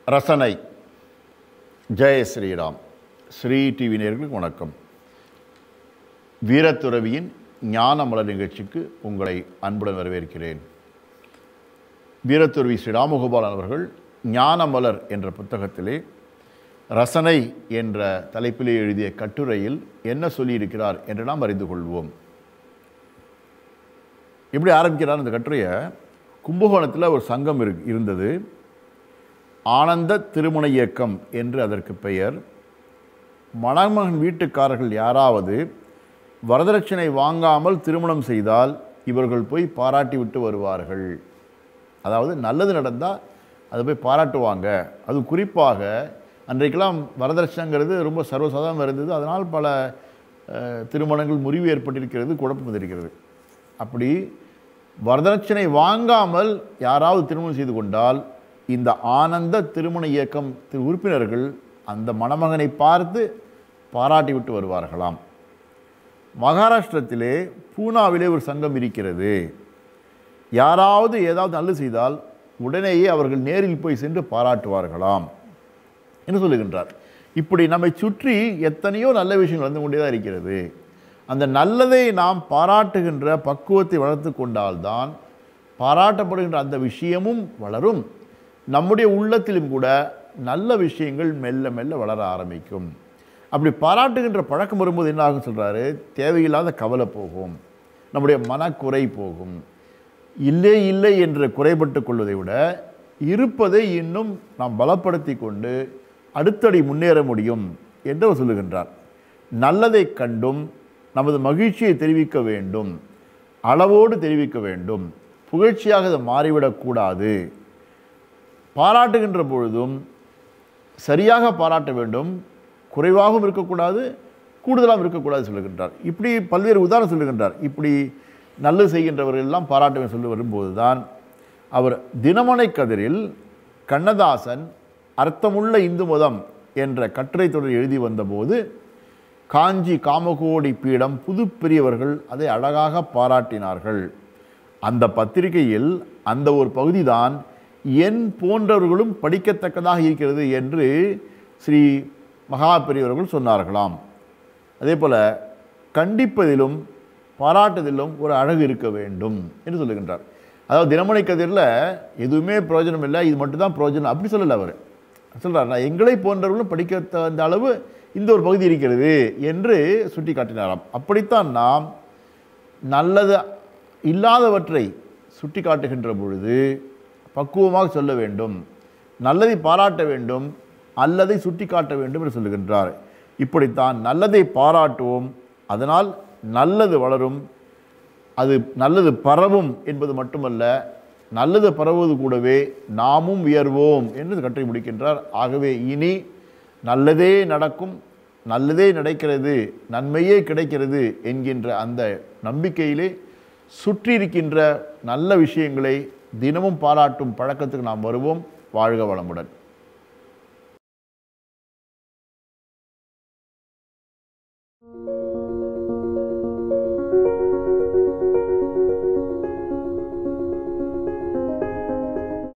ரசனை ஜெய ஸ்ரீராம் ஸ்ரீ டிவி நேர்களுக்கு வணக்கம் வீரத்துறவியின் ஞானமலர் நிகழ்ச்சிக்கு உங்களை அன்புடன் வரவேற்கிறேன் வீரத்துறவி ஸ்ரீ ராமகோபாலன் அவர்கள் ஞானமலர் என்ற புத்தகத்திலே ரசனை என்ற தலைப்பிலே எழுதிய கட்டுரையில் என்ன சொல்லியிருக்கிறார் என்று நாம் அறிந்து கொள்வோம் எப்படி ஆரம்பிக்கிறார் அந்த கட்டுரையை கும்பகோணத்தில் ஒரு சங்கம் இரு இருந்தது ஆனந்த திருமண இயக்கம் என்று அதற்கு பெயர் மணமகன் வீட்டுக்காரர்கள் யாராவது வரதட்சணை வாங்காமல் திருமணம் செய்தால் இவர்கள் போய் பாராட்டி விட்டு வருவார்கள் அதாவது நல்லது நடந்தால் அதை போய் பாராட்டுவாங்க அது குறிப்பாக அன்றைக்கெல்லாம் வரதட்சணைங்கிறது ரொம்ப சர்வசாதாரணம் இருந்தது அதனால் பல அஹ், திருமணங்கள் முறிவு ஏற்பட்டிருக்கிறது குழப்பம் இருக்கிறது அப்படி வரதட்சணை வாங்காமல் யாராவது திருமணம் செய்து கொண்டால் இந்த ஆனந்த திருமண இயக்கம் திரு உறுப்பினர்கள் அந்த மணமகனை பார்த்து பாராட்டி விட்டு வருவார்களாம் மகாராஷ்டிரத்திலே பூனாவிலே ஒரு சங்கம் இருக்கிறது யாராவது ஏதாவது நல்லது செய்தால் உடனேயே அவர்கள் நேரில் போய் சென்று பாராட்டுவார்களாம் என்று சொல்லுகின்றார் இப்படி நம்மை சுற்றி எத்தனையோ நல்ல விஷயங்கள் வந்து கொண்டே தான் இருக்கிறது அந்த நல்லதை நாம் பாராட்டுகின்ற பக்குவத்தை வளர்த்து கொண்டால்தான் பாராட்டப்படுகின்ற அந்த விஷயமும் வளரும் நம்முடைய உள்ளத்திலும் கூட நல்ல விஷயங்கள் மெல்ல மெல்ல வளர ஆரம்பிக்கும் அப்படி பாராட்டுகின்ற பழக்கம் வரும்போது என்ன ஆகும் சொல்கிறாரு தேவையில்லாத கவலை போகும் நம்முடைய மனக்குறை போகும் இல்லை இல்லை என்று குறைபட்டு கொள்வதை விட இருப்பதை இன்னும் நாம் பலப்படுத்தி கொண்டு அடுத்தடி முன்னேற முடியும் என்று அவர் சொல்லுகின்றார் நல்லதை கண்டும் நமது மகிழ்ச்சியை தெரிவிக்க வேண்டும் அளவோடு தெரிவிக்க வேண்டும் புகழ்ச்சியாக அது மாறிவிடக்கூடாது பாராட்டுகின்ற பொழுதும் சரியாக பாராட்ட வேண்டும் குறைவாகவும் இருக்கக்கூடாது கூடுதலாகவும் இருக்கக்கூடாது சொல்லுகின்றார் இப்படி பல்வேறு உதாரணம் சொல்லுகின்றார் இப்படி நல்லது செய்கின்றவர்கள் எல்லாம் பாராட்ட வேண்டும் சொல்லி வரும்போது தான் அவர் தினமனை கதிரில் கண்ணதாசன் அர்த்தமுள்ள இந்து மதம் என்ற கட்டுரை தொடர் எழுதி வந்தபோது காஞ்சி காமகோடி பீடம் புது பெரியவர்கள் அதை அழகாக பாராட்டினார்கள் அந்த பத்திரிகையில் அந்த ஒரு பகுதிதான் என் போன்றவர்களும் படிக்கத்தக்கதாக இருக்கிறது என்று ஸ்ரீ மகா பெரியவர்கள் சொன்னார்களாம் அதே போல் கண்டிப்பதிலும் பாராட்டுதலிலும் ஒரு அழகு இருக்க வேண்டும் என்று சொல்லுகின்றார் அதாவது தினமணி கதிரில் எதுவுமே பிரயோஜனம் இல்லை இது மட்டும்தான் பிரயோஜனம் அப்படி சொல்லலை அவர் சொல்கிறார் நான் எங்களை போன்றவர்களும் படிக்க தகுந்த அளவு இந்த ஒரு பகுதி இருக்கிறது என்று சுட்டி காட்டினாராம் அப்படித்தான் நாம் நல்லது இல்லாதவற்றை சுட்டி காட்டுகின்ற பொழுது பக்குவமாக சொல்ல வேண்டும் நல்லதை பாராட்ட வேண்டும் அல்லதை சுட்டி காட்ட வேண்டும் என்று சொல்லுகின்றார் இப்படித்தான் நல்லதை பாராட்டுவோம் அதனால் நல்லது வளரும் அது நல்லது பரவும் என்பது மட்டுமல்ல நல்லது பரவுவது கூடவே நாமும் உயர்வோம் என்று கற்றை முடிக்கின்றார் ஆகவே இனி நல்லதே நடக்கும் நல்லதே நடக்கிறது நன்மையே கிடைக்கிறது என்கின்ற அந்த நம்பிக்கையிலே சுற்றி இருக்கின்ற நல்ல விஷயங்களை தினமும் பாராட்டும் பழக்கத்துக்கு நாம் வருவோம் வாழ்க வளமுடன் thank you